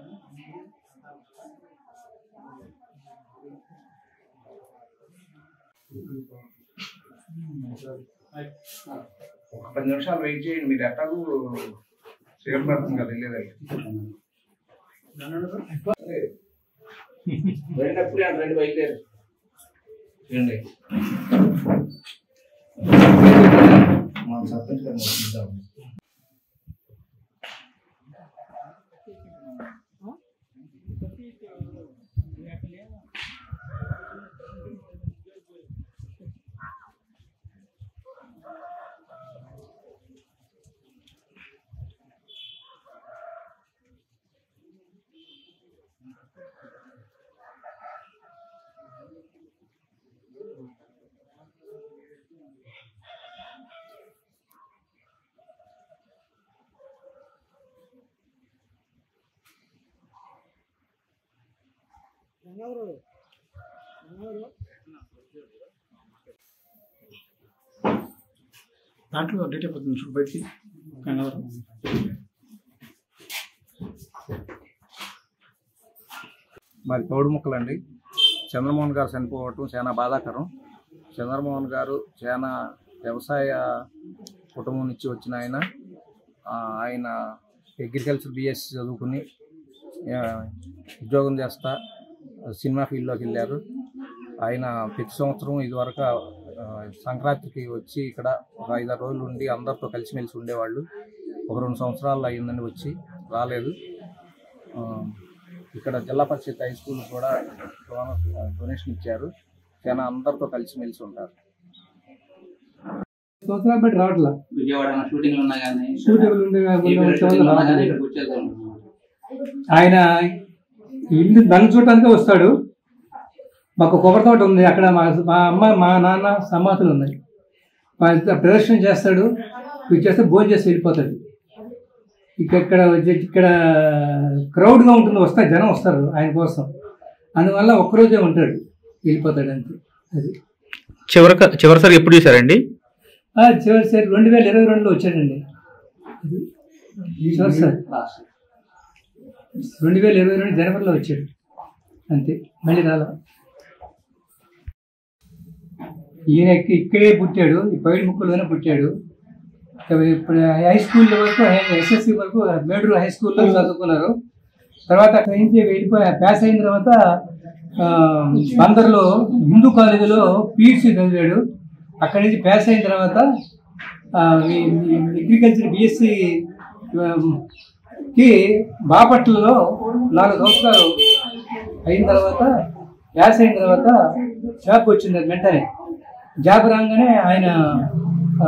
ఒక పది నిమిషాలు వెయిట్ చేయండి మీరు ఎట్లాగూ చీకటి పడుతుంది కదా వెళ్ళేదానికి వెళ్ళినప్పుడే అటు రెండు బయలుదేరు చూడండి మనం సర్పంచ్ గారిని పిలుద్దాం. దాంట్లో డేట్ అయిపోతుంది చూడు బయటికి గంగావరం మరి తోడు ముక్కలండి చంద్రమోహన్ గారు చనిపోవటం చాలా బాధాకరం చంద్రమోహన్ గారు చాలా వ్యవసాయ కుటుంబం నుంచి వచ్చిన ఆయన ఆ, ఆయన అగ్రికల్చర్ బిఎస్సి చదువుకుని ఆ, ఉద్యోగం చేస్తా సినిమా ఫీల్డ్లోకి వెళ్ళారు ఆయన ప్రతి సంవత్సరం ఇదివరకు ఆ, సంక్రాంతికి వచ్చి ఇక్కడ ఒక ఐదారు రోజులు ఉండి అందరితో కలిసిమెలిసి ఉండేవాళ్ళు ఒక రెండు సంవత్సరాలు అయ్యిందని వచ్చి రాలేదు ఆ, ఇక్కడ జిల్లా పరిషత్ హై స్కూల్ కూడా డొన- డొనేషన్ ఇచ్చారు చాలా అందరితో కలిసిమెలిసి ఉంటారు సంవత్సరాలు బట్టి రావట్లా విజయవాడ షూటింగ్ ఉన్నా కానీ షూటింగ్లు ఉండే షూటింగ్ ఉన్నా కానీ రావట్లేదు. ఇక్కడికి వచ్చేస్తూ ఉంటాం ఆయన ఇల్లు నన్ను చూడటానికి వస్తాడు మాకు కొబ్బరి తోట ఉంది అక్కడ మా మా అమ్మ మా నాన్న సమాధులు ఉన్నాయి వాళ్ళ ప్రదర్శన చేస్తాడు ఇది చేస్తే భోజనం చేసి వెళ్ళిపోతాడు ఇక ఇక్కడ వచ్చి- ఇక్కడ క్రౌడ్గా ఉంటుంది వస్తారు జనం వస్తారు ఆయన కోసం అందువల్ల ఒక్కరోజే ఉంటాడు వెళ్ళిపోతాడు అంతే అది చివరి చివరిసారి ఎప్పుడు చూసారండి ఆ, చివరి సారి రెండు వేల ఇరవై రెండులో వచ్చాడండి అది చివరి సారి రెండు వేల ఇరవై రెండు జనవరిలో వచ్చాడు అంతే మళ్ళీ రాలా ఈయన ఇక్క- ఇక్కడే పుట్టాడు ఈ పైడి ముక్కలోనే పుట్టాడు ఇక ఇప్పుడు హై స్కూల్ వరకు ఎస్ఎస్సి వరకు మేడూరు హై స్కూల్లో చదువుకున్నారు తర్వాత అక్కడి నుంచి వెళ్ళిపోయి పాస్ అయిన తర్వాత ఆ, బందర్లో హిందూ కాలేజీలో పిహెచ్సి చదివాడు అక్కడి నుంచి పాస్ అయిన తర్వాత అగ్రికల్చర్ బిఎస్సి కి బాపట్లలో నాలుగు సంవత్సరాలు అయిన తర్వాత పాస్ అయిన తర్వాత జాబ్ వచ్చింది అది వెంటనే జాబ్ రాగానే ఆయన ఆ,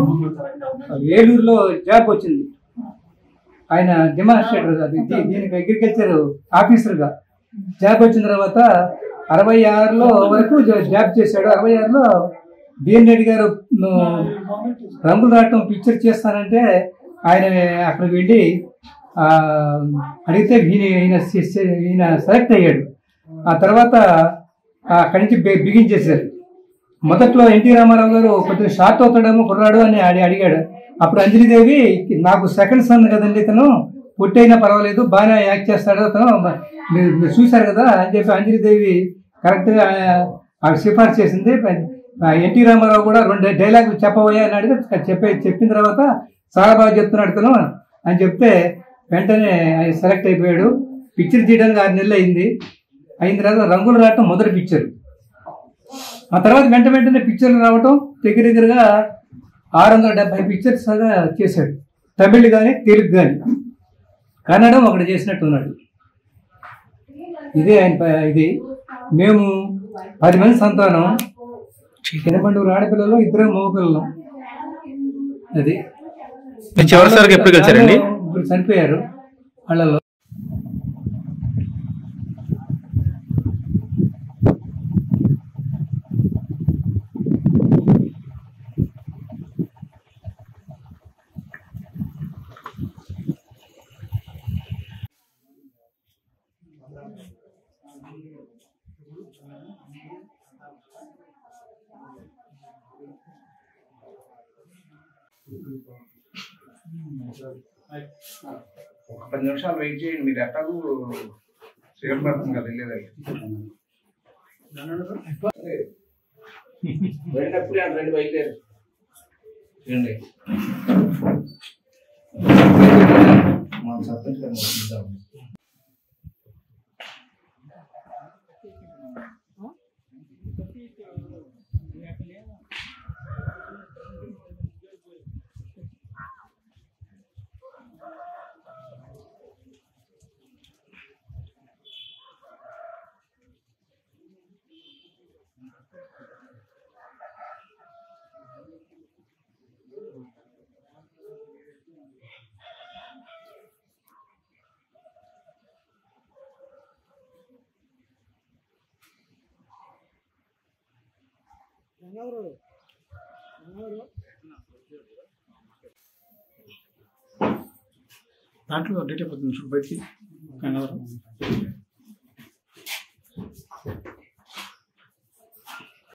ఏలూరులో జాబ్ వచ్చింది ఆయన డెమాన్స్ట్రేటర్ అది దీ- దీనికి అగ్రికల్చర్ ఆఫీసర్గా జాబ్ వచ్చిన తర్వాత అరవై ఆరులో వరకు జా- జాబ్ చేశాడు అరవై ఆరులో బిఎన్ రెడ్డి గారు ను- రంగులు రావటం పిక్చర్ చేస్తానంటే ఆయన అక్కడికి వెళ్ళి ఆ, అడిగితే ఈయన ఈయన సె- సె- ఈయన సెలెక్ట్ అయ్యాడు ఆ తర్వాత ఆ, అక్కడి నుంచి బి- బిగించేశారు మొదట్లో ఎన్టీ రామారావు గారు కొద్దిగా షార్ట్ అవుతాడేమో కుర్రాడు అని అడి అడిగాడు అప్పుడు అంజలిదేవి నాకు సెకండ్ సన్ కదండి ఇతను పుట్టైనా పర్వాలేదు బాగానే యాక్ట్ చేస్తాడు అతను మీరు మీరు చూశారు కదా అని చెప్పి అంజలిదేవి కరెక్ట్గా ఆవిడ సిఫార్సు చేసింది ఆ ఎన్టీ రామారావు కూడా రెండు డైలాగులు చెప్పబోయా అని అడిగి చెప్పే చెప్పిన తర్వాత చాలా బాగా చెప్తున్నాడు ఇతను అని చెప్తే వెంటనే ఆయన సెలెక్ట్ అయిపోయాడు పిక్చర్ తీయడానికి ఆరు నెలలు అయింది అయిన తర్వాత రంగులు రావటం మొదటి పిక్చర్ ఆ తర్వాత వెంట వెంటనే పిక్చర్లు రావటం దగ్గర దగ్గరగా ఆరు వందల డెబ్బై పిక్చర్స్ దాకా చేశాడు తమిళ్ కానీ తెలుగు కానీ కన్నడం ఒకటి చేసినట్టు ఉన్నాడు ఇదే ఆయన ప- ఇది మేము పది మంది సంతానం చిన్నపండుగురు ఆడపిల్లలు ఇద్దరు మగపిల్లలు అది మీరు చివరిసారిగా ఎప్పుడు కలిసారండి ఇప్పుడు చనిపోయారు వాళ్ళలో ఒక పది నిమిషాలు వెయిట్ చేయండి మీరు ఎట్లాగూ సేఫ్ పడుతుంది కదా వెళ్ళేది వెళ్ళినప్పుడు అంటే రెండు బయలుదేరు చూడండి మా సర్పంచ్ గారిని పిలుద్దాం. దాంట్లో డేట్ అయిపోతుంది చూడు బయటికి గంగావరం